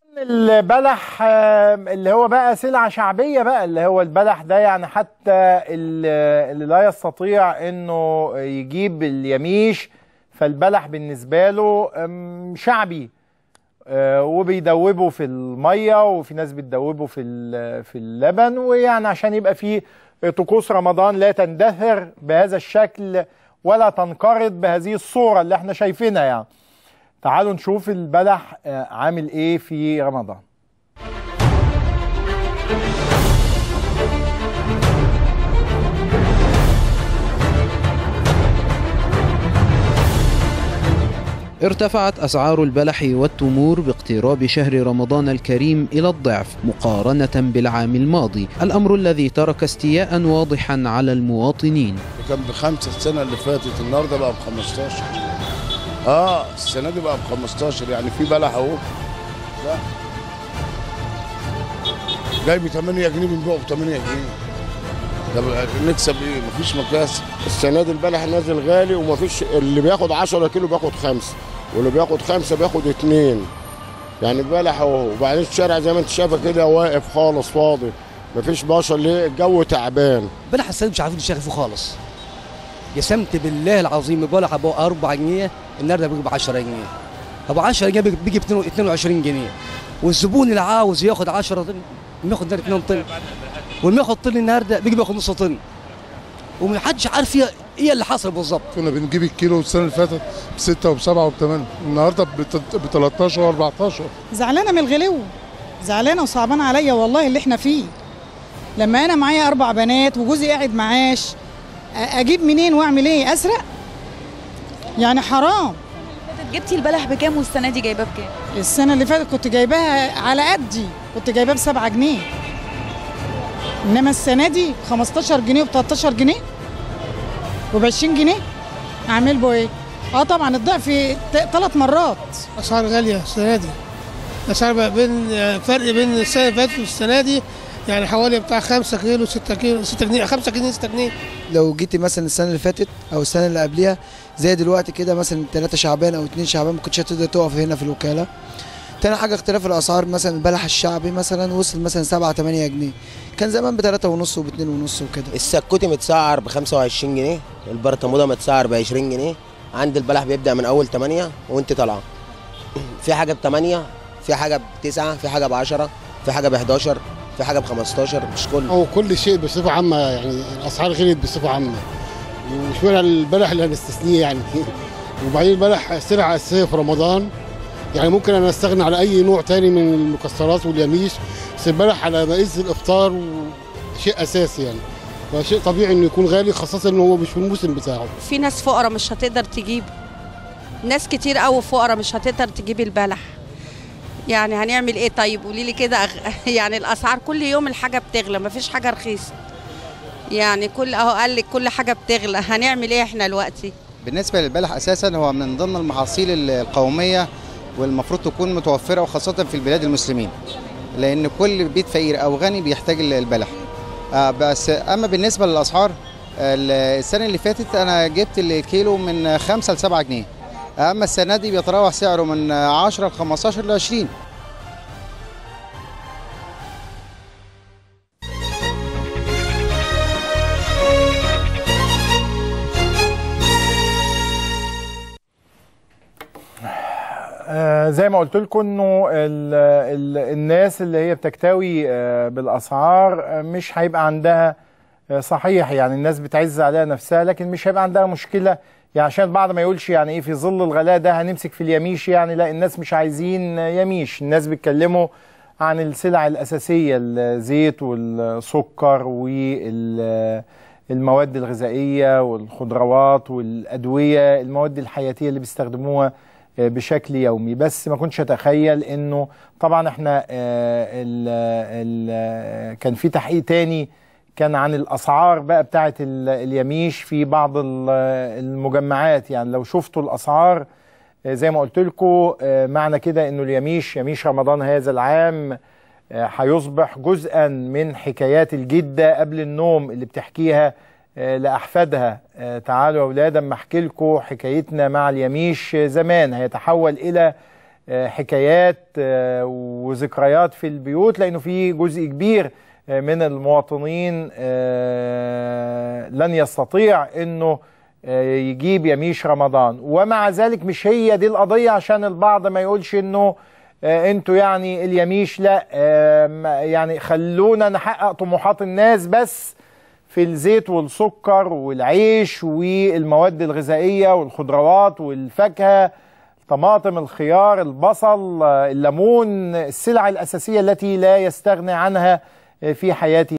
البلح آه، اللي هو بقى سلعة شعبية بقى اللي هو البلح ده يعني حتى ال- اللي لا يستطيع انه يجيب اليميش فالبلح بالنسبة له أم، شعبي آه، وبيدوبه في المية وفي ناس بتدوبه في ال- في اللبن ويعني عشان يبقى فيه طقوس رمضان لا تندثر بهذا الشكل ولا تنقرض بهذه الصورة اللي احنا شايفينها يعني تعالوا نشوف البلح آه، عامل ايه في رمضان ارتفعت أسعار البلح والتمور باقتراب شهر رمضان الكريم إلى الضعف مقارنة بالعام الماضي الأمر الذي ترك استياء واضحا على المواطنين كان بخمسة السنة اللي فاتت النهارده بقى ب 15 اه السنة دي بقى ب 15 يعني في بلح اهو لا جاي ب 8 جنيه بنبيعه ب 8 جنيه طب نكسب ايه؟ مفيش مكاسب السنه دي البلح نازل غالي ومفيش اللي بياخد 10 كيلو بياخد خمسه واللي بياخد خمسه بياخد اتنين يعني البلح اهو وبعدين الشارع زي ما انت شايفه كده واقف خالص فاضي مفيش بشر ليه الجو تعبان بلح السنه مش عارفين نشتغل فيه خالص قسمت بالله العظيم بلح ابو 4 جنيه النهارده بيجي ب 10 جنيه ابو 10 جنيه بيجي- بيجي ب 22 جنيه والزبون اللي عاوز ياخد 10 طن بياخد النهارده 2 طن واللي ياخد طن النهارده بيجي بياخد نص طن ومحدش عارف ايه ايه اللي حصل بالظبط كنا بنجيب الكيلو السنه اللي فاتت بستة وبسبعة وبثمانية النهارده ب 13 و14 زعلانه من الغلو زعلانه وصعبانه عليا والله اللي احنا فيه لما انا معايا اربع بنات وجوزي قاعد معاش أ- اجيب منين واعمل ايه اسرق يعني حرام جبتي البلح بكام والسنه دي جايباه بكام السنه اللي فاتت كنت جايباها على قدي كنت جايباها بسبعة جنيه انما السنه دي 15 جنيه و13 جنيه وب 20 جنيه اعمل بو ايه اه طبعا الضعف ثلاث مرات اسعار غاليه السنه دي اسعار بقى بين فرق بين السنه اللي فاتت والسنه دي يعني حوالي بتاع 5 كيلو 6 كيلو 6 جنيه 5 جنيه 6 جنيه لو جيتي مثلا السنه اللي فاتت او السنه اللي قبلها زي دلوقتي كده مثلا ثلاثة شعبان او اتنين شعبان ما كنتش هتقدر تقف هنا في الوكاله تاني حاجه اختلاف الاسعار مثلا البلح الشعبي مثلا وصل مثلا 7 8 جنيه كان زمان ب 3 ونص وب 2 ونص وكده السكوتي متسعر ب 25 جنيه البرطموده متسعر ب 20 جنيه عند البلح بيبدا من اول 8 وانت طالعه في حاجه ب 8 في حاجه ب 9 في حاجه ب 10 في حاجه ب 11 في حاجه ب 15 مش كله هو كل شيء بصفه عامه يعني الاسعار غليت بصفه عامه ومش معنى البلح اللي هنستثنيه يعني وبعدين البلح سلعه اساسيه في رمضان يعني ممكن انا استغنى على اي نوع تاني من المكسرات واليميش بس البلح على مقيس الافطار شيء اساسي يعني فشيء طبيعي انه يكون غالي خاصه انه هو مش في الموسم بتاعه في ناس فقراء مش هتقدر تجيب ناس كتير قوي فقراء مش هتقدر تجيب البلح يعني هنعمل ايه طيب قولي لي كده أغ... يعني الاسعار كل يوم الحاجه بتغلى مفيش حاجه رخيصه يعني كل اهو قال لك كل حاجه بتغلى هنعمل ايه احنا دلوقتي بالنسبة للبلح أساسا هو من ضمن المحاصيل ال- القومية والمفروض تكون متوفرة وخاصة في البلاد المسلمين لأن كل بيت فقير أو غني بيحتاج ال- البلح آه، بس أما بالنسبة للأسعار ال- السنة اللي فاتت أنا جبت الكيلو من 5 ل 7 جنيه أما السنة دي بيتراوح سعره من 10 ل 15 ل 20 آه زي ما قلت لكم انه ال ال الناس اللي هي بتكتوي آه بالاسعار آه مش هيبقى عندها آه صحيح يعني الناس بتعز عليها نفسها لكن مش هيبقى عندها مشكله يعني عشان البعض ما يقولش يعني ايه في ظل الغلاء ده هنمسك في اليميش يعني لا الناس مش عايزين يميش الناس بيتكلموا عن السلع الاساسيه الزيت والسكر والمواد الغذائيه والخضروات والادويه المواد الحياتيه اللي بيستخدموها بشكل يومي بس ما كنتش اتخيل انه طبعا احنا ال ال كان في تحقيق تاني كان عن الاسعار بقى بتاعه اليميش في بعض المجمعات يعني لو شفتوا الاسعار زي ما قلت لكم معنى كده انه اليميش يميش رمضان هذا العام هيصبح جزءا من حكايات الجده قبل النوم اللي بتحكيها لاحفادها تعالوا يا اولاد اما احكي لكم حكايتنا مع اليميش زمان هيتحول الى آه، حكايات آه، وذكريات في البيوت لانه في جزء كبير آه، من المواطنين آه، لن يستطيع انه آه، يجيب يميش رمضان ومع ذلك مش هي دي القضيه عشان البعض ما يقولش انه آه، انتوا يعني اليميش لا آه، ما- يعني خلونا نحقق طموحات الناس بس في الزيت والسكر والعيش والمواد الغذائيه والخضروات والفاكهه الطماطم الخيار البصل آه، الليمون السلع الاساسيه التي لا يستغني عنها آه، في حياته